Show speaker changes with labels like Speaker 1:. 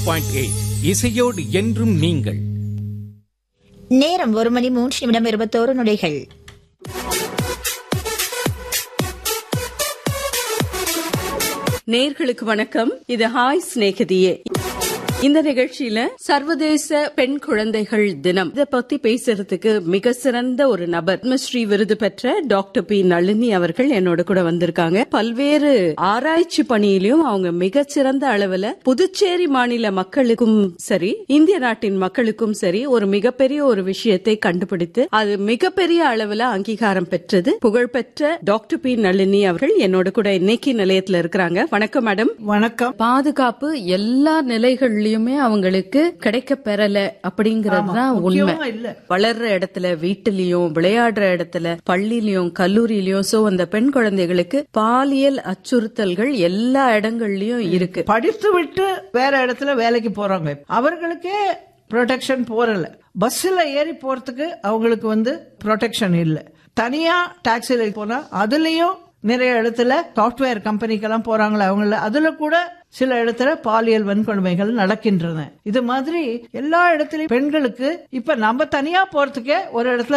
Speaker 1: point eight இசையோடு என்றும் நீங்கள்
Speaker 2: நேரம் ஒரு மணி மூன்று நிமிடம் இருபத்தோரு நொடிகள்
Speaker 3: நேர்களுக்கு வணக்கம் இது ஹாய் சிநேகிதியே இந்த நிகழ்ச்சியில சர்வதேச பெண் குழந்தைகள் தினம் இத பத்தி பேசுறதுக்கு மிக சிறந்த ஒரு நபர் பத்மஸ்ரீ விருது பெற்ற டாக்டர் பி நளினி அவர்கள் என்னோட கூட வந்திருக்காங்க பல்வேறு ஆராய்ச்சி பணியிலும் அவங்க மிகச்சிறந்த அளவுல புதுச்சேரி மாநில மக்களுக்கும் சரி இந்திய நாட்டின் மக்களுக்கும் சரி ஒரு மிகப்பெரிய ஒரு விஷயத்தை கண்டுபிடித்து அது மிகப்பெரிய அளவுல அங்கீகாரம் பெற்றது புகழ்பெற்ற டாக்டர் பி நளினி அவர்கள் என்னோட கூட இன்னைக்கு நிலையத்துல இருக்கிறாங்க வணக்கம் மேடம்
Speaker 4: வணக்கம்
Speaker 5: பாதுகாப்பு எல்லா நிலைகள்லயுமே அவங்களுக்கு கிடைக்க பெறல அப்படிங்கறது தான் உண்மை
Speaker 4: முக்கியமா இல்ல
Speaker 5: வளர்ற இடத்துல வீட்டிலயும் விளையாடுற இடத்துல பள்ளியிலயும் கல்லூரியிலயும் சோ அந்த பெண் குழந்தைகளுக்கு பாலியல் அச்சுறுத்தல்கள் எல்லா இடங்கள்லயும் இருக்கு
Speaker 4: படித்து விட்டு வேற இடத்துல வேலைக்கு போறாங்க அவர்களுக்கே ப்ரொடெக்ஷன் போறல பஸ்ல ஏறி போறதுக்கு அவங்களுக்கு வந்து ப்ரொடெக்ஷன் இல்ல தனியா டாக்ஸில போனா அதுலயும் நிறைய இடத்துல சாஃப்ட்வேர் கம்பெனிக்கெல்லாம் போறாங்களே அவங்கள அதுல கூட சில இடத்துல பாலியல் வன்கொடுமைகள் நடக்கின்றன இது மாதிரி எல்லா இடத்துலயும் பெண்களுக்கு இப்ப நம்ம தனியா போறதுக்கே ஒரு இடத்துல